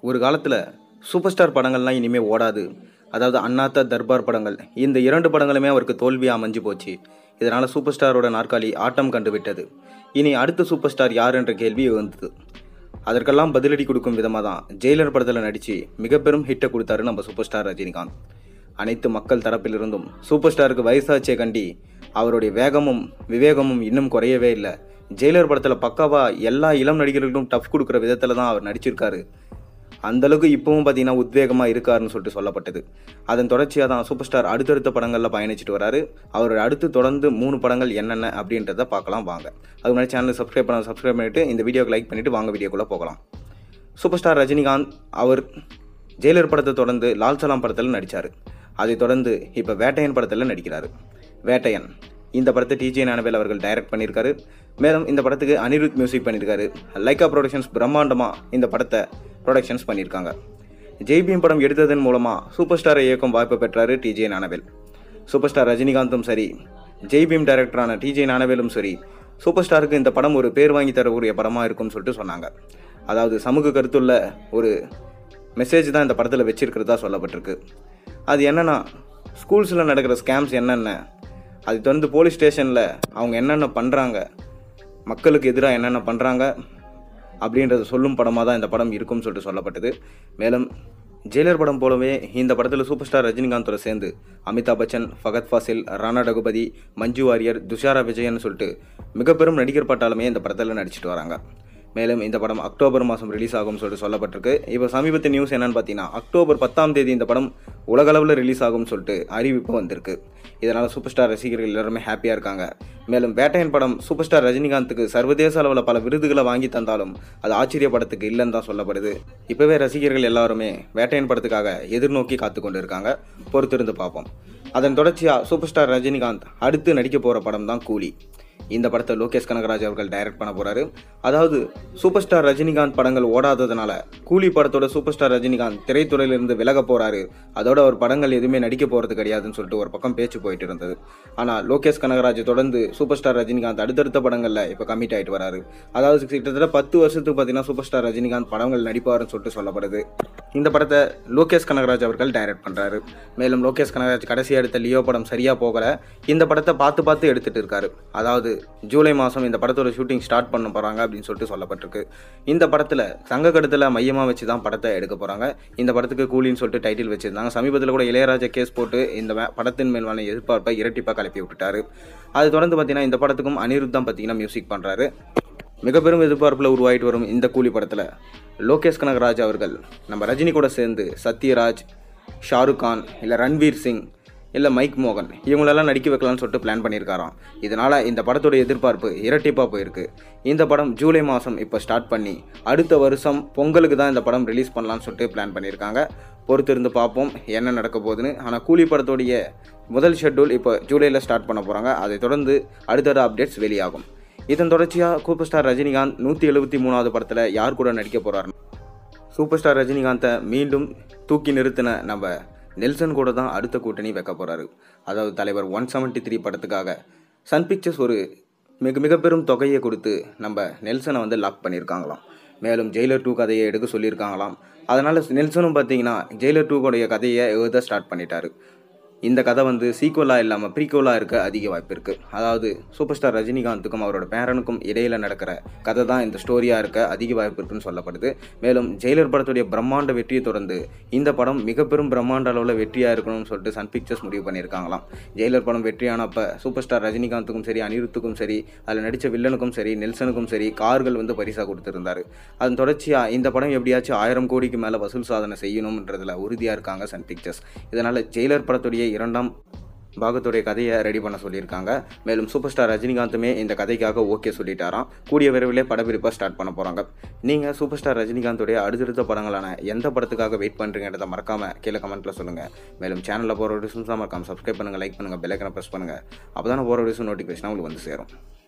ஒரு காலத்தில் super star படங்கள்லாம் இனிமேல் ஓடாது அதாவது அண்ணாத்த தர்பார் படங்கள் இந்த இரண்டு படங்களுமே அவருக்கு தோல்வியாக அமைஞ்சு போச்சு இதனால் சூப்பர் ஸ்டாரோட நாற்காலி ஆட்டம் கண்டு விட்டது இனி அடுத்த சூப்பர் ஸ்டார் யார் என்ற கேள்வி வந்தது அதற்கெல்லாம் பதிலடி கொடுக்கும் விதமாக தான் ஜெயிலர் படத்தில் நடித்து மிக பெரும் ஹிட்டை கொடுத்தாரு நம்ம சூப்பர் ஸ்டார் ரஜினிகாந்த் அனைத்து மக்கள் தரப்பிலிருந்தும் சூப்பர் ஸ்டாருக்கு வயசாச்சே கண்டி அவருடைய வேகமும் விவேகமும் இன்னும் குறையவே இல்லை ஜெயிலர் படத்தில் பக்காவா எல்லா இளம் நடிகர்களுக்கும் டஃப் கொடுக்குற விதத்தில் தான் அவர் நடிச்சிருக்காரு அந்த அளவுக்கு இப்பவும் பார்த்தீங்கன்னா உத்வேகமாக இருக்காருன்னு சொல்லிட்டு சொல்லப்பட்டது அதன் தொடர்ச்சியாக தான் சூப்பர் ஸ்டார் அடுத்தடுத்த படங்களில் பயணிச்சுட்டு வராரு அவர் அடுத்து தொடர்ந்து மூணு படங்கள் என்னென்ன அப்படின்றத பார்க்கலாம் வாங்க அது முன்னாடி சேனலை சப்ஸ்கிரைப் பண்ண சப்ஸ்கிரைப் பண்ணிட்டு இந்த வீடியோக்கு லைக் பண்ணிட்டு வாங்க வீடியோக்குள்ளே போகலாம் சூப்பர் ஸ்டார் ரஜினிகாந்த் அவர் ஜெயிலர் படத்தை தொடர்ந்து லால் சலாம் படத்தில் நடித்தார் அதைத் தொடர்ந்து இப்போ வேட்டையன் படத்தில் நடிக்கிறாரு வேட்டையன் இந்த படத்தை டிஜே ஞானவேல் அவர்கள் டைரக்ட் பண்ணியிருக்காரு மேலும் இந்த படத்துக்கு அனிருத் மியூசிக் பண்ணியிருக்காரு லைக்கா ப்ரொடக்ஷன்ஸ் பிரம்மாண்டமாக இந்த படத்தை ப்ரொடக்ஷன்ஸ் பண்ணியிருக்காங்க ஜெய்பீம் படம் எடுத்ததன் மூலமாக சூப்பர் ஸ்டாரை இயக்கும் வாய்ப்பு பெற்றாரு டிஜே ஞானவேல் சூப்பர் ஸ்டார் ரஜினிகாந்தும் சரி ஜெய்பீம் டைரக்டரான டிஜே ஞானவேலும் சரி சூப்பர் ஸ்டாருக்கு இந்த படம் ஒரு பேர் வாங்கி தரக்கூடிய படமாக இருக்கும்னு சொல்லிட்டு சொன்னாங்க அதாவது சமூக கருத்துள்ள ஒரு மெசேஜ் தான் இந்த படத்தில் வச்சிருக்கிறதா சொல்லப்பட்டிருக்கு அது என்னென்னா ஸ்கூல்ஸில் நடக்கிற ஸ்கேம்ஸ் என்னென்ன அது தொடர்ந்து போலீஸ் ஸ்டேஷனில் அவங்க என்னென்ன பண்ணுறாங்க மக்களுக்கு எதிராக என்னென்ன பண்ணுறாங்க அப்படின்றத சொல்லும் படமாக தான் இந்த படம் இருக்கும்னு சொல்லிட்டு சொல்லப்பட்டது மேலும் ஜெயிலர் படம் போலவே இந்த படத்தில் சூப்பர் ஸ்டார் ரஜினிகாந்தோட சேர்ந்து அமிதாப் பச்சன் ஃபகத் ஃபாசில் ராணா ரகுபதி மஞ்சு வாரியர் துஷாரா விஜயன் சொல்லிட்டு மிக பெரும் நடிகர் பட்டாலுமே இந்த படத்தில் நடிச்சிட்டு வராங்க மேலும் இந்த படம் அக்டோபர் மாதம் ரிலீஸ் ஆகும்னு சொல்லிட்டு சொல்லப்பட்டிருக்கு இப்போ சமீபத்து நியூஸ் என்னன்னு பார்த்தீங்கன்னா அக்டோபர் பத்தாம் தேதி இந்த படம் உலகளவில் ரிலீஸ் ஆகும்னு சொல்லிட்டு அறிவிப்பு வந்திருக்கு இதனால் சூப்பர் ஸ்டார் ரசிகர்கள் எல்லாருமே ஹாப்பியாக இருக்காங்க மேலும் வேட்டையன் படம் சூப்பர் ஸ்டார் ரஜினிகாந்துக்கு சர்வதேச அளவில் பல விருதுகளை வாங்கி தந்தாலும் அது ஆச்சரியப்படத்துக்கு இல்லைன்னு தான் சொல்லப்படுது இப்போவே ரசிகர்கள் எல்லாருமே வேட்டையன் படத்துக்காக எதிர்நோக்கி காத்து கொண்டு இருக்காங்க பொறுத்திருந்து பார்ப்போம் அதன் தொடர்ச்சியாக சூப்பர் ஸ்டார் ரஜினிகாந்த் அடுத்து நடிக்க போகிற படம் தான் கூலி இந்த படத்தை லோகேஷ் கனகராஜ் அவர்கள் டைரக்ட் பண்ண போறாரு அதாவது சூப்பர் ஸ்டார் ரஜினிகாந்த் படங்கள் ஓடாததுனால கூலி படத்தோட சூப்பர் ஸ்டார் ரஜினிகாந்த் திரைத்துறையிலிருந்து விலக போறாரு அதோட அவர் படங்கள் எதுவுமே நடிக்க போறது கிடையாதுன்னு சொல்லிட்டு ஒரு பக்கம் பேச்சு போயிட்டு இருந்தது ஆனா லோகேஷ் கனகராஜ் தொடர்ந்து சூப்பர் ஸ்டார் ரஜினிகாந்த் அடுத்தடுத்த படங்கள்ல இப்போ கமிட் ஆயிட்டு வராரு அதாவது கிட்டத்தட்ட பத்து வருஷத்துக்கு பார்த்தீங்கன்னா சூப்பர் ஸ்டார் ரஜினிகாந்த் படங்கள் நடிப்பாருன்னு சொல்லிட்டு சொல்லப்படுது இந்த படத்தை லோகேஷ் கனகராஜ் அவர்கள் டைரக்ட் பண்றாரு மேலும் லோகேஷ் கனகராஜ் கடைசி எடுத்த லியோ படம் சரியா போகல இந்த படத்தை பார்த்து பார்த்து எடுத்துட்டு இருக்காரு அதாவது ஜூலை மாதம் இந்த படத்தோட ஷூட்டிங் ஸ்டார்ட் பண்ண போகிறாங்க அப்படின்னு சொல்லிட்டு சொல்லப்பட்டிருக்கு இந்த படத்தில் சங்க கடத்தில் மையமாக வச்சு தான் படத்தை எடுக்க போகிறாங்க இந்த படத்துக்கு கூலின்னு சொல்லிட்டு டைட்டில் வச்சிருந்தாங்க சமீபத்தில் கூட இளையராஜா கேஸ் போட்டு இந்த மே- படத்தின் மேலான எதிர்பார்ப்பை இரட்டிப்பாக கிளப்பி விட்டுட்டாரு அது தொடர்ந்து பார்த்தீங்கன்னா இந்த படத்துக்கும் அனிருத் தான் பார்த்தீங்கன்னா மியூசிக் பண்ணுறாரு மிக பெரும் எதிர்பார்ப்பில் உருவாயிட்டு வரும் இந்த கூலி படத்தில் லோகேஷ் கனகராஜ் அவர்கள் நம்ம ரஜினி கூட சேர்ந்து சத்யராஜ் ஷாருக் கான் இல்லை ரன்வீர் சிங் இல்லை மைக் மோகன் இவங்களெல்லாம் நடிக்க வைக்கலாம்னு சொல்லிட்டு பிளான் பண்ணியிருக்காராம் இதனால் இந்த படத்தோட எதிர்பார்ப்பு இரட்டிப்பாக போயிருக்கு இந்த படம் ஜூலை மாதம் இப்போ ஸ்டார்ட் பண்ணி அடுத்த வருஷம் பொங்கலுக்கு தான் இந்த படம் ரிலீஸ் பண்ணலாம்னு சொல்லிட்டு பிளான் பண்ணியிருக்காங்க பொறுத்திருந்து பார்ப்போம் என்ன நடக்க போகுதுன்னு ஆனால் கூலி படத்தோடைய முதல் ஷெட்யூல் இப்போ ஜூலையில் ஸ்டார்ட் பண்ண போகிறாங்க அதை தொடர்ந்து அடுத்தடுத்த அப்டேட்ஸ் வெளியாகும் இதன் தொடர்ச்சியாக சூப்பர் ஸ்டார் ரஜினிகாந்த் நூற்றி எழுபத்தி மூணாவது படத்தில் யார் கூட நடிக்க போகிறாருன்னு சூப்பர் ஸ்டார் ரஜினிகாந்தை மீண்டும் தூக்கி நிறுத்தின நம்ம நெல்சன் கூட தான் அடுத்த கூட்டணி வைக்க போகிறாரு அதாவது தலைவர் ஒன் செவன்ட்டி த்ரீ படத்துக்காக சன் பிக்சர்ஸ் ஒரு மிக மிக பெரும் தொகையை கொடுத்து நம்ம நெல்சனை வந்து லாக் பண்ணியிருக்காங்களாம் மேலும் ஜெயிலர் டூ கதையை எடுக்க சொல்லியிருக்காங்களாம் அதனால் நெல்சனும் பார்த்தீங்கன்னா ஜெயிலர் டூ உடைய கதையை எழுத ஸ்டார்ட் பண்ணிட்டாரு இந்த கதை வந்து சீக்குவலாக இல்லாமல் ப்ரீக்குவலாக இருக்க அதிக வாய்ப்பு இருக்குது அதாவது சூப்பர் ஸ்டார் ரஜினிகாந்துக்கும் அவரோட பேரனுக்கும் இடையில நடக்கிற கதை தான் இந்த ஸ்டோரியாக இருக்க அதிக வாய்ப்பு இருக்குன்னு சொல்லப்படுது மேலும் ஜெயிலர் படத்துடைய பிரம்மாண்ட வெற்றியை தொடர்ந்து இந்த படம் மிக பெரும் பிரம்மாண்ட அளவில் வெற்றியாக இருக்கணும்னு சொல்லிட்டு சன் பிக்சர்ஸ் முடிவு பண்ணியிருக்காங்களாம் ஜெயிலர் படம் வெற்றியானப்ப சூப்பர் ஸ்டார் ரஜினிகாந்துக்கும் சரி அனிருத்துக்கும் சரி அதில் நடித்த வில்லனுக்கும் சரி நெல்சனுக்கும் சரி கார்கள் வந்து பரிசாக கொடுத்துருந்தாரு அதன் தொடர்ச்சியாக இந்த படம் எப்படியாச்சும் ஆயிரம் கோடிக்கு மேலே வசூல் சாதனை செய்யணும்ன்றதுல உறுதியாக இருக்காங்க சன் பிக்சர்ஸ் இதனால் ஜெயிலர் படத்துடைய இரண்டாம் பாகத்துடைய கதையை ரெடி பண்ண சொல்லியிருக்காங்க மேலும் சூப்பர் ஸ்டார் ரஜினிகாந்துமே இந்த கதைக்காக ஓகே சொல்லிட்டாராம் கூடிய விரைவிலே படப்பிடிப்பை ஸ்டார்ட் பண்ண போகிறாங்க நீங்கள் சூப்பர் ஸ்டார் ரஜினிகாந்துடைய அடுத்தடுத்த படங்களான எந்த படத்துக்காக வெயிட் பண்ணுறீங்கன்றதை மறக்காமல் கீழே கமெண்ட்டில் சொல்லுங்கள் மேலும் சேனலில் போகிற வீடியோஸும் மறக்காமல் சப்ஸ்கிரைப் பண்ணுங்கள் லைக் பண்ணுங்கள் பெல்லைக்கனை ப்ரெஸ் பண்ணுங்கள் அப்போ தானே போகிற வீடியோஸும் நோட்டிஃபிகேஷன் உங்களுக்கு வந்து சேரும்